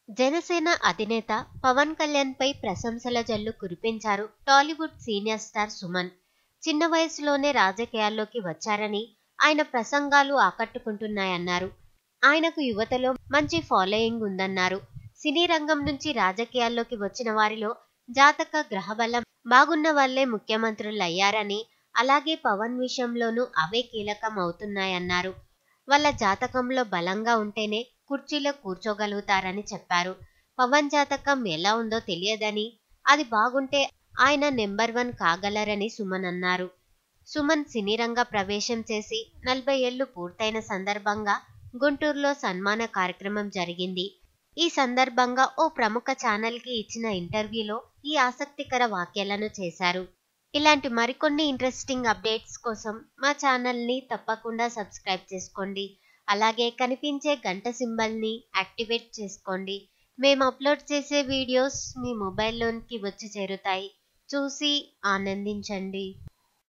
జనసేన అధినేత పవన్ కళ్యాణ్ పై ప్రశంసల జల్లు కురిపించారు టాలీవుడ్ సీనియర్ స్టార్ సుమన్ చిన్న వయసులోనే రాజకీయాల్లోకి వచ్చారని ఆయన ప్రసంగాలు ఆకట్టుకుంటున్నాయన్నారు ఆయనకు యువతలో మంచి ఫాలోయింగ్ ఉందన్నారు సినీ రంగం నుంచి రాజకీయాల్లోకి వచ్చిన వారిలో జాతక గ్రహబలం బాగున్న వాళ్లే ముఖ్యమంత్రులు అయ్యారని అలాగే పవన్ విషయంలోనూ అవే కీలకం అవుతున్నాయన్నారు వాళ్ళ జాతకంలో బలంగా ఉంటేనే కుర్చీలో కూర్చోగలుగుతారని చెప్పారు పవన్ జాతకం ఎలా ఉందో తెలియదని అది బాగుంటే ఆయన నెంబర్ వన్ కాగలరని సుమన్ అన్నారు సుమన్ సినీ రంగ ప్రవేశం చేసి నలభై ఏళ్లు పూర్తయిన సందర్భంగా గుంటూరులో సన్మాన కార్యక్రమం జరిగింది ఈ సందర్భంగా ఓ ప్రముఖ ఛానల్కి ఇచ్చిన ఇంటర్వ్యూలో ఈ ఆసక్తికర వాక్యాలను చేశారు ఇలాంటి మరికొన్ని ఇంట్రెస్టింగ్ అప్డేట్స్ కోసం మా ఛానల్ని తప్పకుండా సబ్స్క్రైబ్ చేసుకోండి అలాగే కనిపించే గంట సింబల్ని యాక్టివేట్ చేసుకోండి మేము అప్లోడ్ చేసే వీడియోస్ మీ మొబైల్లోనికి వచ్చి చేరుతాయి చూసి ఆనందించండి